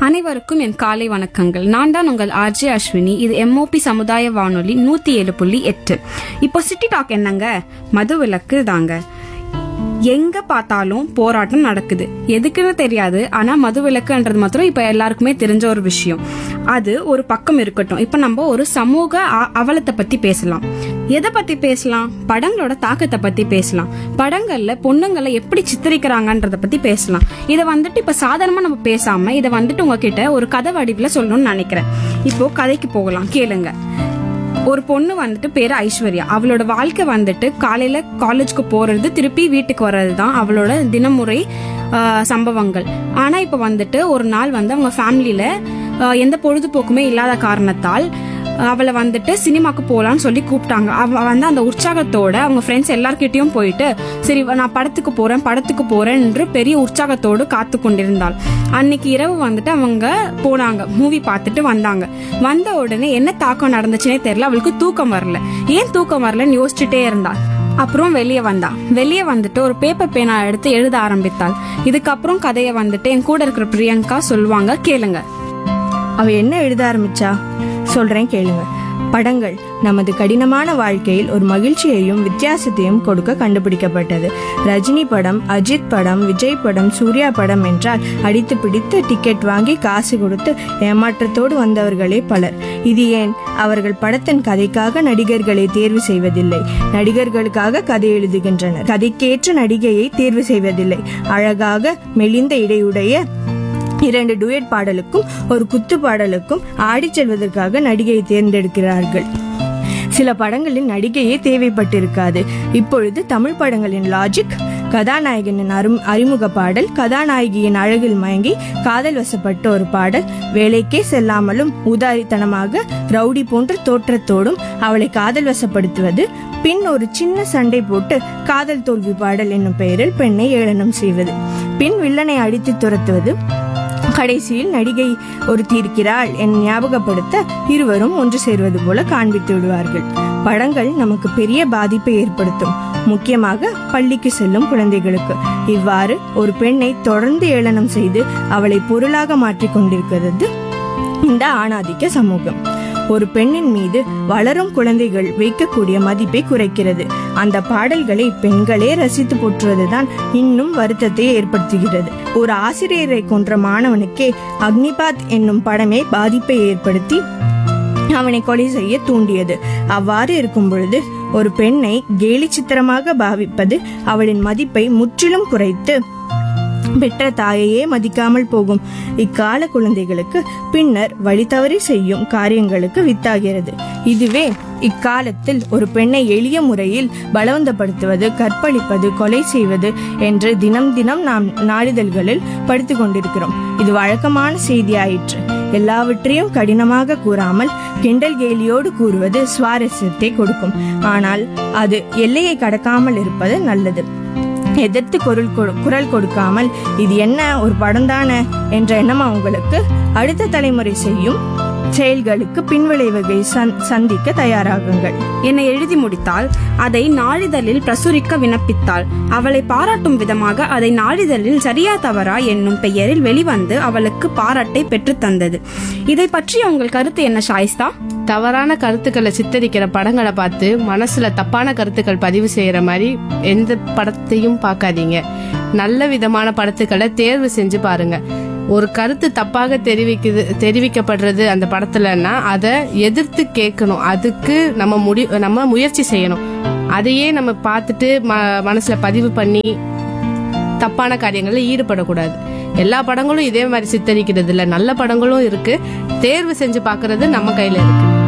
அனைவருக்கும் என் காலை வணக்கங்கள் நான் தான் உங்கள் ஆர்ஜே அஸ்வினி இது எம்ஓபி சமுதாய வானொலி நூத்தி ஏழு புள்ளி எட்டு இப்போ சிட்டி டாக் என்னங்க மது விலக்கு தாங்க எங்க பார்த்தாலும் போராட்டம் நடக்குது எதுக்குன்னு தெரியாது ஆனா மது விலக்குன்றது மாத்திரம் இப்ப எல்லாருக்குமே தெரிஞ்ச ஒரு விஷயம் அது ஒரு பக்கம் இருக்கட்டும் இப்ப நம்ம ஒரு சமூக அ- அவலத்தை பத்தி பேசலாம் எதை பத்தி பேசலாம் படங்களோட தாக்கத்தை பத்தி பேசலாம் படங்கள்ல பொண்ணுங்களை எப்படி சித்தரிக்கிறாங்கன்றத பத்தி பேசலாம் இதை வந்துட்டு இப்ப சாதாரணமா நம்ம பேசாம இதை வந்துட்டு உங்ககிட்ட ஒரு கதை வடிவுல சொல்லணும்னு நினைக்கிறேன் இப்போ கதைக்கு போகலாம் கேளுங்க ஒரு பொண்ணு வந்துட்டு பேரு ஐஸ்வர்யா அவளோட வாழ்க்கை வந்துட்டு காலையில காலேஜ்க்கு போறது திருப்பி வீட்டுக்கு வர்றது தான் அவளோட தினமுறை ஆஹ், சம்பவங்கள் ஆனா இப்ப வந்துட்டு ஒரு நாள் வந்து அவங்க ஃபேமிலியில ஆஹ், எந்த பொழுதுபோக்குமே இல்லாத காரணத்தால் அவளை வந்துட்டு சினிமாக்கு போலான்னு சொல்லி கூப்பிட்டாங்க அவ வந்து அந்த உற்சாகத்தோட அவங்க ஃப்ரெண்ட்ஸ் எல்லார்கிட்டயும் போயிட்டு சரி நான் படத்துக்கு போறேன் படத்துக்கு போறேன் என்று பெரிய உற்சாகத்தோடு காத்து கொண்டிருந்தாள் அன்னைக்கு இரவு வந்துட்டு அவங்க போனாங்க மூவி பார்த்துட்டு வந்தாங்க வந்த உடனே என்ன தாக்கம் நடந்துச்சுனே தெரியல அவளுக்கு தூக்கம் வரல ஏன் தூக்கம் வரலன்னு யோசிச்சுட்டே இருந்தா அப்புறம் வெளியே வந்தா வெளியே வந்துட்டு ஒரு பேப்பர் பேனா எடுத்து எழுத ஆரம்பித்தாள் இதுக்கப்புறம் கதையை வந்துட்டு என் கூட இருக்கிற பிரியங்கா சொல்லுவாங்க கேளுங்க அவ என்ன எழுத ஆரம்பிச்சா சொல்றேன் கேளுங்க படங்கள் நமது கடினமான வாழ்க்கையில் ஒரு மகிழ்ச்சியையும் வித்தியாசத்தையும் கொடுக்க கண்டுபிடிக்கப்பட்டது ரஜினி படம் அஜித் படம் விஜய் படம் சூர்யா படம் என்றால் அடித்து பிடித்து டிக்கெட் வாங்கி காசு கொடுத்து ஏமாற்றத்தோடு வந்தவர்களே பலர் இது ஏன் அவர்கள் படத்தின் கதைக்காக நடிகர்களை தேர்வு செய்வதில்லை நடிகர்களுக்காக கதை எழுதுகின்றனர் கதைக்கேற்ற நடிகையை தேர்வு செய்வதில்லை அழகாக மெலிந்த இடையுடைய இரண்டு டுயட் பாடலுக்கும் ஒரு குத்து பாடலுக்கும் ஆடிச் செல்வதற்காக நடிகையை தேர்ந்தெடுக்கிறார்கள் சில படங்களில் நடிகையே தேவைப்பட்டிருக்காது இப்பொழுது தமிழ் படங்களின் லாஜிக் கதாநாயகனின் அரும் அறிமுக பாடல் கதாநாயகியின் அழகில் மயங்கி காதல் வசப்பட்ட ஒரு பாடல் வேலைக்கே செல்லாமலும் உதாரித்தனமாக ரவுடி போன்ற தோற்றத்தோடும் அவளை காதல் வசப்படுத்துவது பின் ஒரு சின்ன சண்டை போட்டு காதல் தோல்வி பாடல் என்னும் பெயரில் பெண்ணை ஏளனம் செய்வது பின் வில்லனை அடித்து துரத்துவது கடைசியில் நடிகை ஒருத்தி இருக்கிறாள் என் ஞாபகப்படுத்த இருவரும் ஒன்று சேர்வது போல காண்பித்து விடுவார்கள் படங்கள் நமக்கு பெரிய பாதிப்பை ஏற்படுத்தும் முக்கியமாக பள்ளிக்கு செல்லும் குழந்தைகளுக்கு இவ்வாறு ஒரு பெண்ணை தொடர்ந்து ஏளனம் செய்து அவளை பொருளாக மாற்றிக் கொண்டிருக்கிறது இந்த ஆணாதிக்க சமூகம் ஒரு பெண்ணின் மீது வளரும் குழந்தைகள் வைக்கக்கூடிய மதிப்பை குறைக்கிறது அந்த பாடல்களை பெண்களே ரசித்து போற்றுவதுதான் இன்னும் வருத்தத்தை ஏற்படுத்துகிறது ஒரு ஆசிரியரை கொன்ற மாணவனுக்கே அக்னிபாத் என்னும் படமே பாதிப்பை ஏற்படுத்தி அவனை கொலை செய்ய தூண்டியது அவ்வாறு இருக்கும் பொழுது ஒரு பெண்ணை கேலி சித்திரமாக பாவிப்பது அவளின் மதிப்பை முற்றிலும் குறைத்து பெற்ற தாயையே மதிக்காமல் போகும் இக்கால குழந்தைகளுக்கு பின்னர் வழி தவறி செய்யும் காரியங்களுக்கு வித்தாகிறது இதுவே இக்காலத்தில் ஒரு பெண்ணை எளிய முறையில் பலவந்தப்படுத்துவது கற்பழிப்பது கொலை செய்வது என்று தினம் தினம் நாம் நாளிதழ்களில் படித்து கொண்டிருக்கிறோம் இது வழக்கமான செய்தியாயிற்று எல்லாவற்றையும் கடினமாக கூறாமல் கிண்டல் கேலியோடு கூறுவது சுவாரஸ்யத்தை கொடுக்கும் ஆனால் அது எல்லையை கடக்காமல் இருப்பது நல்லது எதிர்த்து குரல் கொடு- குரல் கொடுக்காமல் இது என்ன ஒரு படம் தானே என்ற எண்ணம் அவங்களுக்கு அடுத்த தலைமுறை செய்யும் செயல்களுக்கு பின்விளைவுகளை சந்- சந்திக்க தயாராகுங்கள் என்னை எழுதி முடித்தால் அதை நாளிதழில் பிரசுரிக்க விண்ணப்பித்தாள் அவளை பாராட்டும் விதமாக அதை நாளிதழில் சரியா தவறா என்னும் பெயரில் வெளிவந்து அவளுக்கு பாராட்டை பெற்றுத் தந்தது இதை பற்றி உங்கள் கருத்து என்ன ஷாயிஸ்தா தவறான கருத்துக்களை சித்தரிக்கிற படங்களை பார்த்து மனசுல தப்பான கருத்துக்கள் பதிவு செய்யற மாதிரி எந்த படத்தையும் பார்க்காதீங்க நல்ல விதமான படத்துக்களை தேர்வு செஞ்சு பாருங்க ஒரு கருத்து தப்பாக தெரிவிக்குது தெரிவிக்கப்படுறது அந்த படத்துலன்னா அதை எதிர்த்து கேட்கணும் அதுக்கு நம்ம முடி நம்ம முயற்சி செய்யணும் அதையே நம்ம பார்த்துட்டு ம மனசுல பதிவு பண்ணி தப்பான காரியங்களில் ஈடுபடக்கூடாது எல்லா படங்களும் இதே மாதிரி சித்தரிக்கிறது இல்ல நல்ல படங்களும் இருக்கு தேர்வு செஞ்சு பார்க்கிறது நம்ம கையில இருக்கு